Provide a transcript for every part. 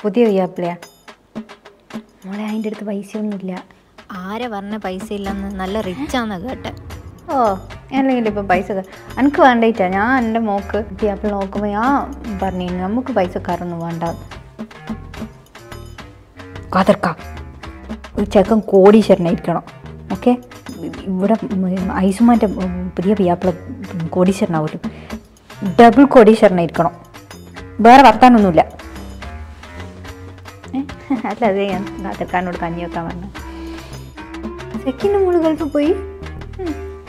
പുതിയ പിയാപ്പിളയാ മോളെ അതിൻ്റെ അടുത്ത് പൈസയൊന്നുമില്ല ആരെ പറഞ്ഞ പൈസ ഇല്ലെന്ന് നല്ല റിച്ചാന്ന് കേട്ടെ ഓ അല്ലെങ്കിൽ ഇപ്പം പൈസ എനിക്ക് വേണ്ടിയിട്ടാ ഞാൻ എൻ്റെ മോക്ക് പിയാപ്പിൾ നോക്കുമ്പോൾ ഞാൻ പറഞ്ഞു നമുക്ക് പൈസക്കാരൊന്നും വേണ്ട കാതർക്കാം ഒരു ചെക്കൻ കോടീശ്വരനായിരിക്കണം ഓക്കെ ഇവിടെ ഐസുമാൻ്റെ പുതിയ പിയാപ്പിള കോടീശ്വരനാവുമല്ലോ ഡബിൾ കോടീശ്വരനായിരിക്കണം വേറെ വർത്താനൊന്നുമില്ല ഏ? അല്ല അതെ ഞാൻ കാതർക്കാനോട് കഞ്ഞി വെക്കാൻ പറഞ്ഞു സെക്കൻഡ് മോള് ഗൾഫിൽ പോയി ഉം.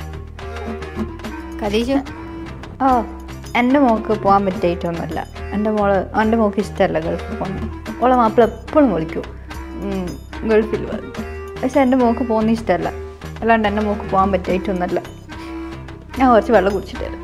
കതീജു ഓ എൻ്റെ മോൾക്ക് പോകാൻ പറ്റിയിട്ടൊന്നുമല്ല എൻ്റെ മോള് എൻ്റെ മോൾക്ക് ഇഷ്ടമല്ല ഗൾഫിൽ പോകുന്നത് ഓളെ മാപ്പിള എപ്പോഴും വിളിക്കും ഉം, ഗൾഫിൽ വന്ന് പക്ഷെ എൻ്റെ മോൾക്ക് പോകുന്ന ഇഷ്ടമല്ല അല്ലാണ്ട് എൻ്റെ മോൾക്ക് പോകാൻ പറ്റിയിട്ടൊന്നുമല്ല ഞാൻ കുറച്ച് വെള്ളം കുടിച്ചിട്ട് വരാം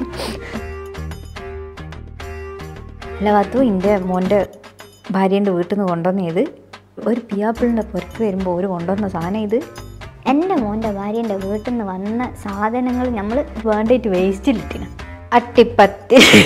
അല്ല വത്തു എൻ്റെ മോൻ്റെ ഭാര്യേൻ്റെ വീട്ടിൽ നിന്ന് കൊണ്ടുവന്നത് ഒരു പിയാപ്പിളിൻ്റെ പുറത്ത് വരുമ്പോൾ ഒരു കൊണ്ടുവന്ന സാധനം ഇത് എൻ്റെ മോൻ്റെ ഭാര്യൻ്റെ വീട്ടിൽ നിന്ന് വന്ന സാധനങ്ങൾ നമ്മൾ വേണ്ടിയിട്ട് വേസ്റ്റിലിട്ടിന് അട്ടിപ്പത്തിരി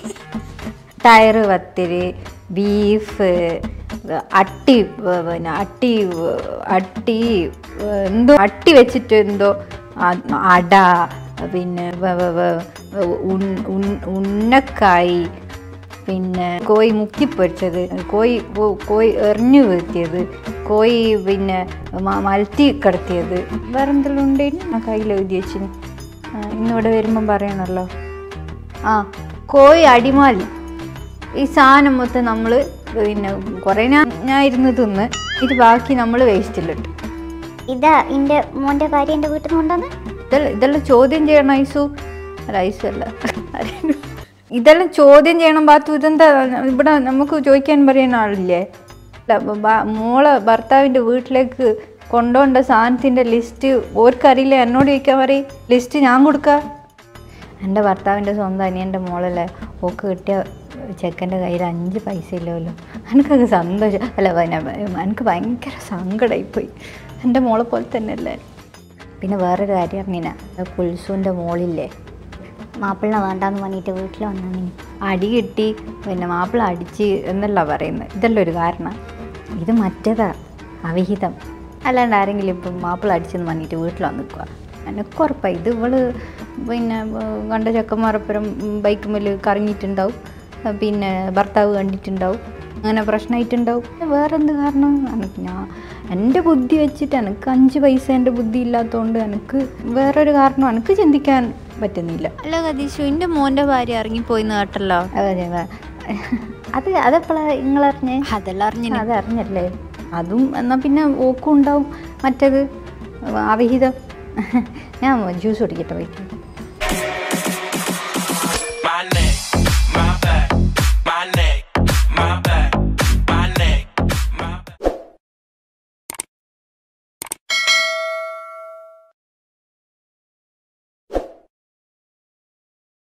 ടയറ് പത്തിരി ബീഫ് അട്ടി പിന്നെ അട്ടി അട്ടി എന്തോ അട്ടി വെച്ചിട്ട് എന്തോ അ- അട പിന്നെ വ- വ- വ- ഉൺ- ഉൺ- ഉന്നക്കായി പിന്നെ കോഴി മുക്കിപ്പൊരിച്ചത് കോഴി കോ- കോഴി എറിഞ്ഞു വീഴ്ത്തിയത് കോഴി പിന്നെ മ- മലത്തി കിടത്തിയത് വേറെ എന്തെല്ലാം ഉണ്ടായിരുന്നു ആ കയ്യിൽ എഴുതി വെച്ചിന് ആ, ഇന്നിവിടെ വരുമ്പം പറയണല്ലോ ആ കോഴി അടിമാലി ഈ സാധനം മൊത്തം നമ്മൾ പിന്നെ കുറേ ഞാൻ ഞാൻ ഇരുന്ന് തിന്ന് ഇത് ബാക്കി നമ്മൾ വേസ്റ്റിലിട്ടു ഇതാ എൻ്റെ മോൻ്റെ ഭാര്യൻ്റെ വീട്ടിൽ നിന്ന് കൊണ്ടുവന്ന് ഇതെല്ലാം ഇതെല്ലാം ചോദ്യം ചെയ്യണം ഐസു അല്ല ഐസു അല്ല ഇതെല്ലാം ചോദ്യം ചെയ്യണം ബാത്തു ഇതെന്താ ഇവിടെ നമുക്ക് ചോദിക്കാൻ പറയുന്ന ആളില്ലേ അല്ല ബ- മോളെ ഭർത്താവിൻ്റെ വീട്ടിലേക്ക് കൊണ്ടുപോകേണ്ട സാധനത്തിൻ്റെ ലിസ്റ്റ് ഓർക്കറിയില്ല എന്നോട് ചോദിക്കാൻ പറയും ലിസ്റ്റ് ഞാൻ കൊടുക്കാം എൻ്റെ ഭർത്താവിൻ്റെ സ്വന്തം അനിയൻ്റെ മോളല്ലേ ഓക്ക് കിട്ടിയ ചെക്കൻ്റെ കയ്യിൽ അഞ്ച് പൈസ ഇല്ലല്ലോ എനിക്കത് സന്തോഷം അല്ല പിന്നെ എനിക്ക് ഭയങ്കര സങ്കടമായിപ്പോയി എൻ്റെ മോളെ പോലെ തന്നെയല്ലേ പിന്നെ വേറൊരു കാര്യം അറിഞ്ഞിന പുൽസുവിൻ്റെ മോളില്ലേ മാപ്പിളിനെ വേണ്ടാന്ന് പറഞ്ഞിട്ട് വീട്ടിൽ വന്നു അടി കിട്ടി പിന്നെ മാപ്പിള അടിച്ച് എന്നല്ല പറയുന്നത് ഇതല്ല ഒരു കാരണം ഇത് മറ്റേതാ അവിഹിതം അല്ലാണ്ട് ആരെങ്കിലും ഇപ്പം മാപ്പിള അടിച്ചെന്ന് പറഞ്ഞിട്ട് വീട്ടിൽ വന്ന് നിൽക്കുക എനിക്ക് ഉറപ്പായി ഇത് ഇവള് പിന്നെ ഏർ കണ്ട ചെക്കന്മാരപ്പുറം ബൈക്ക് മേൽ കറങ്ങിയിട്ടുണ്ടാവും പിന്നെ ഭർത്താവ് കണ്ടിട്ടുണ്ടാവും അങ്ങനെ പ്രശ്നമായിട്ടുണ്ടാവും പിന്നെ വേറെന്ത് കാരണം എനിക്ക് ഞാൻ എൻ്റെ ബുദ്ധി വെച്ചിട്ട് എനിക്ക് അഞ്ച് പൈസ എൻ്റെ ബുദ്ധി ഇല്ലാത്തതുകൊണ്ട് എനിക്ക് വേറൊരു കാരണം എനിക്ക് ചിന്തിക്കാൻ പറ്റുന്നില്ല അല്ല കതീശു എൻ്റെ മോൻ്റെ ഭാര്യ ഇറങ്ങിപ്പോയിന്ന് കേട്ടല്ലോ അതെ അതെ. അത് അതെപ്പോഴാണ് നിങ്ങളറിഞ്ഞേ അതെല്ലാം അറിഞ്ഞിന് അതറിഞ്ഞല്ലേ അതും എന്നാൽ പിന്നെ ഓക്കും ഉണ്ടാവും മറ്റേത് അവിഹിതം ഞാൻ ജ്യൂസ് കുടിക്കട്ടെ പോയിട്ട്